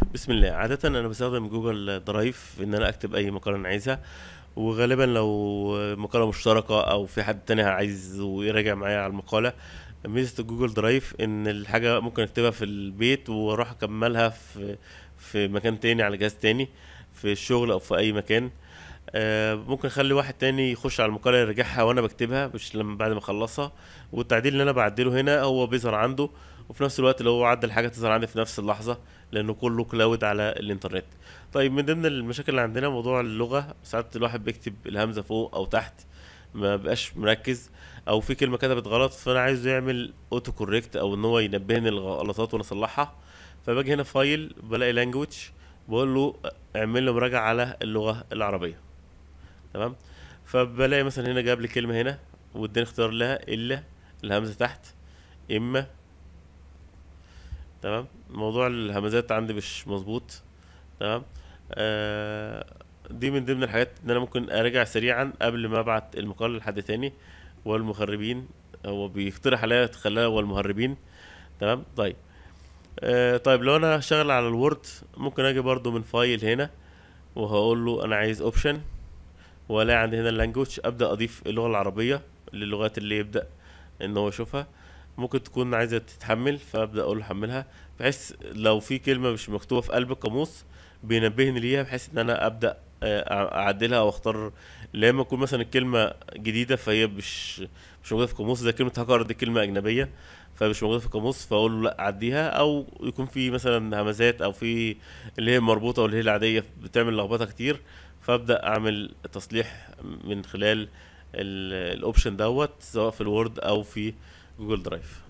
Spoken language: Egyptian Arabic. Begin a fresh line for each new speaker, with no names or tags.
بسم الله عادة أنا بستخدم جوجل درايف في إن أنا أكتب أي مقالة أنا عايزها وغالبا لو مقالة مشتركة أو في حد تاني عايز يراجع معايا على المقالة ميزة جوجل درايف إن الحاجة ممكن أكتبها في البيت وأروح أكملها في في مكان تاني على جهاز تاني في الشغل أو في أي مكان آه، ممكن اخلي واحد تاني يخش على المقالة يراجعها وانا بكتبها مش لما بعد ما اخلصها والتعديل اللي انا بعدله هنا هو بيظهر عنده وفي نفس الوقت لو هو عدل حاجة تظهر عندي في نفس اللحظة لانه كله كلاود على الانترنت طيب من ضمن المشاكل اللي عندنا موضوع اللغة ساعات الواحد بيكتب الهمزة فوق او تحت ما بقاش مركز او في كلمة كتبت غلط فانا عايزه يعمل اوتو كوريكت او ان هو ينبهني الغلطات وانا اصلحها فباجي هنا فايل بلاقي لانجوج بقول له اعمل له مراجعة على اللغة العربية تمام فبلاقي مثلا هنا جاب لي كلمه هنا واداني اختيار لها الا الهمزه تحت اما تمام موضوع الهمزات عندي مش مظبوط تمام آه دي من ضمن الحاجات ان انا ممكن اراجع سريعا قبل ما ابعت المقال لحد تاني والمخربين هو بيقترح عليا تخليها والمهربين تمام طيب آه طيب لو انا شغال على الوورد ممكن اجي برضو من فايل هنا وهقول له انا عايز اوبشن والاقي عندي هنا اللانجوج ابدا اضيف اللغه العربيه للغات اللي يبدا ان هو يشوفها ممكن تكون عايزه تتحمل فابدا اقول له حملها بحيث لو في كلمه مش مكتوبه في قلب القاموس بينبهني ليها بحيث ان انا ابدا آه، اعدلها او اختار لما تكون مثلا الكلمه جديده فهي مش مش موجوده في القاموس زي كلمه هاكر دي كلمه اجنبيه فمش موجوده في القاموس فاقول له لا عديها او يكون في مثلا همزات او في اللي هي مربوطه واللي هي العاديه بتعمل لخبطه كتير فابدا اعمل تصليح من خلال الاوبشن دوت سواء في الوورد او في جوجل درايف